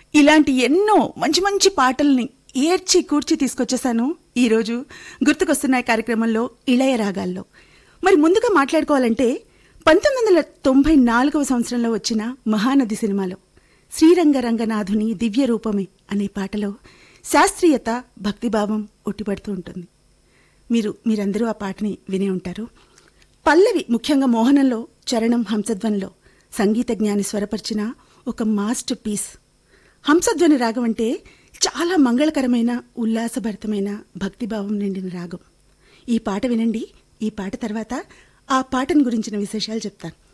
ఇలాంటి ఎన్నో మంచి మంచి పాటల్ని ఏర్చి కూర్చి తీసుకొచ్చేసాను ఈరోజు గుర్తుకొస్తున్నాయి కార్యక్రమంలో ఇళయ రాగాల్లో మరి ముందుగా మాట్లాడుకోవాలంటే పంతొమ్మిది వందల తొంభై నాలుగవ సంవత్సరంలో వచ్చిన మహానది సినిమాలో శ్రీరంగ రంగనాథుని దివ్య రూపమే అనే పాటలో శాస్త్రీయత భక్తిభావం ఉట్టిపడుతూ ఉంటుంది మీరు మీరందరూ ఆ పాటని వినే ఉంటారు పల్లవి ముఖ్యంగా మోహనంలో చరణం హంసధ్వనిలో సంగీత జ్ఞాని స్వరపరిచిన ఒక మాస్టర్ పీస్ హంసధ్వని రాగం అంటే చాలా మంగళకరమైన ఉల్లాసభరితమైన భక్తిభావం నిండిన రాగం ఈ పాట వినండి ఈ పాట తర్వాత ఆ పాటను గురించిన విశేషాలు చెప్తాను